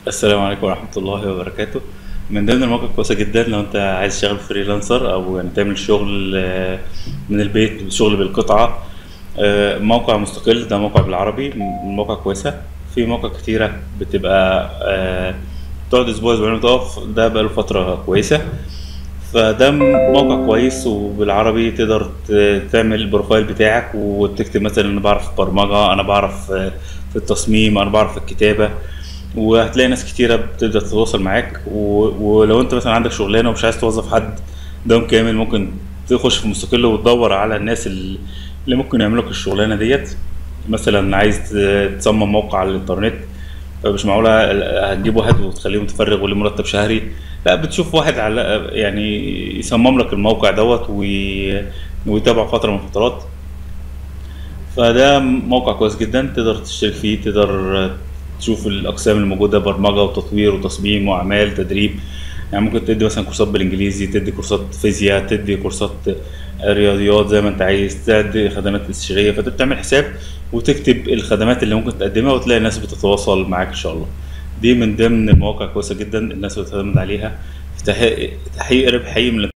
السلام عليكم ورحمة الله وبركاته من ضمن المواقع كويسة جدا لو انت عايز تشتغل فريلانسر او يعني تعمل شغل آه، من البيت شغل بالقطعة آه، موقع مستقل ده موقع بالعربي م- موقع كويسة في مواقع كتيرة بتبقى آه، تقعد اسبوع اسبوعين وتقف ده بقاله فترة كويسة فده موقع كويس وبالعربي تقدر ت- تعمل البروفايل بتاعك وتكتب مثلا انا بعرف برمجة انا بعرف آه، في التصميم انا بعرف في الكتابة وهتلاقي ناس كتيرة بتقدر تتواصل معاك و... ولو انت مثلا عندك شغلانة ومش عايز توظف حد دوم كامل ممكن تخش في مستقل وتدور على الناس اللي اللي ممكن يعملوا لك الشغلانة ديت مثلا عايز ت- تصمم موقع على الانترنت فمش معقولة هتجيب واحد وتخليه متفرغ وليه مرتب شهري لا بتشوف واحد على يعني يصمم لك الموقع دوت وي... ويتابع فترة من الفترات فده موقع كويس جدا تقدر تشترك فيه تقدر تشوف الأقسام الموجودة برمجة وتطوير وتصميم وأعمال تدريب يعني ممكن تدي مثلا كورسات بالإنجليزي تدي كورسات فيزياء تدي كورسات رياضيات زي ما أنت عايز تدي خدمات استشارية فأنت بتعمل حساب وتكتب الخدمات اللي ممكن تقدمها وتلاقي الناس بتتواصل معاك إن شاء الله دي من ضمن مواقع كويسة جدا الناس بتعتمد عليها في تحقيق تحقيق ربح حقيقي من